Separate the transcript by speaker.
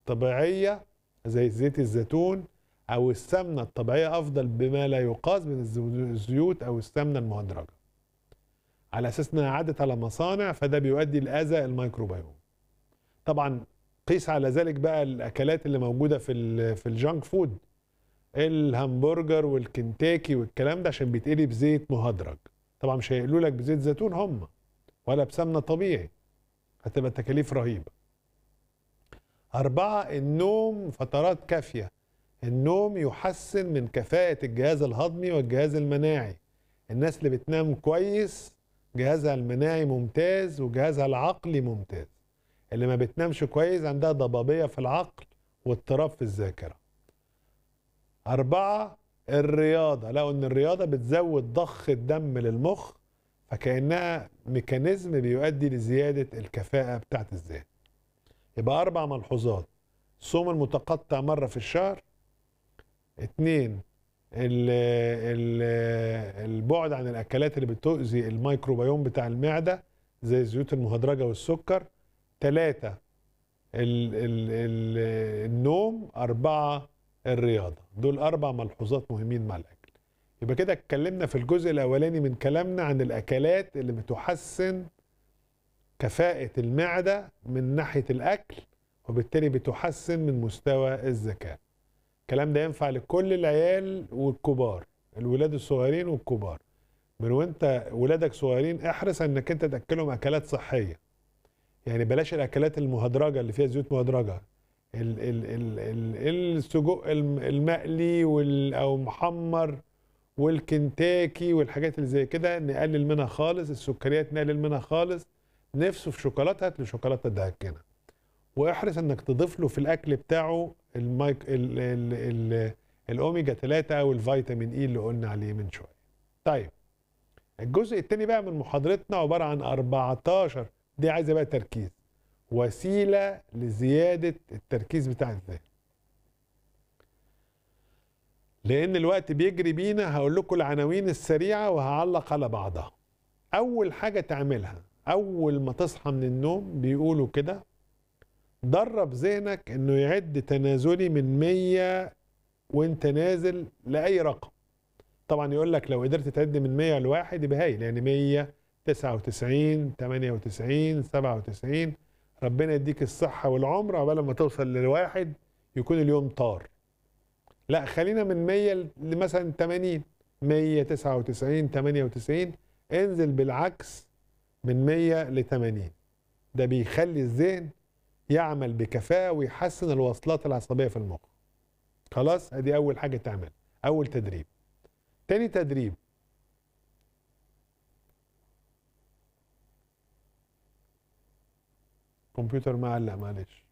Speaker 1: طبيعيه زي زيت الزيتون او السمنه الطبيعيه افضل بما لا يقاس من الزيوت او السمنه المهدرجه على اساس انها عادت على مصانع فده بيؤدي لاذى الميكروبيوم طبعا قيس على ذلك بقى الاكلات اللي موجوده في في الجانك فود الهمبرجر والكنتاكي والكلام ده عشان بيتقلي بزيت مهدرج طبعا مش هيقلوا لك بزيت زيتون هم ولا بسمنه طبيعي هتبقى التكاليف رهيبه أربعة النوم فترات كافية النوم يحسن من كفاءة الجهاز الهضمي والجهاز المناعي الناس اللي بتنام كويس جهازها المناعي ممتاز وجهازها العقلي ممتاز اللي ما بتنامش كويس عندها ضبابية في العقل واضطراب في الذاكرة أربعة الرياضة لقوا إن الرياضة بتزود ضخ الدم للمخ فكأنها ميكانيزم بيؤدي لزيادة الكفاءة بتاعت الذهن يبقى أربع ملحوظات الصوم المتقطع مرة في الشهر اتنين ال ال البعد عن الأكلات اللي بتؤذي الميكروبيوم بتاع المعدة زي الزيوت المهدرجة والسكر تلاتة ال ال ال النوم أربعة الرياضة دول أربع ملحوظات مهمين مع الأكل يبقى كده اتكلمنا في الجزء الأولاني من كلامنا عن الأكلات اللي بتحسن كفاءة المعدة من ناحية الأكل وبالتالي بتحسن من مستوى الذكاء الكلام ده ينفع لكل العيال والكبار الولاد الصغيرين والكبار من وانت ولادك صغيرين احرص انك انت تاكلهم اكلات صحيه يعني بلاش الاكلات المهدرجه اللي فيها زيوت مهدرجه ال ال ال ال السجق المقلي وال او محمر والكنتاكي والحاجات اللي زي كده نقلل منها خالص السكريات نقلل منها خالص نفسه في شوكولاته هات له شوكولاته دهكنه واحرص انك تضيف له في الاكل بتاعه المايك ال ال ال الاوميجا 3 او الفيتامين اي اللي قلنا عليه من شويه. طيب الجزء الثاني بقى من محاضرتنا عباره عن 14 دي عايزه بقى تركيز وسيله لزياده التركيز بتاع الذهن. لان الوقت بيجري بينا هقول لكم العناوين السريعه وهعلق على بعضها. اول حاجه تعملها اول ما تصحى من النوم بيقولوا كده درب ذهنك انه يعد تنازلي من 100 وانت نازل لاي رقم طبعا يقول لك لو قدرت تعد من 100 لواحد يبقى هايل يعني 100 99 98 97 ربنا يديك الصحه والعمر عقبال ما توصل للواحد يكون اليوم طار لا خلينا من 100 لمثلا 80 199 98 انزل بالعكس من 100 ل 80 ده بيخلي الذهن يعمل بكفاءة ويحسن الوصلات العصبية في المخ خلاص ادي اول حاجة تعمل اول تدريب تاني تدريب كمبيوتر معلق معلش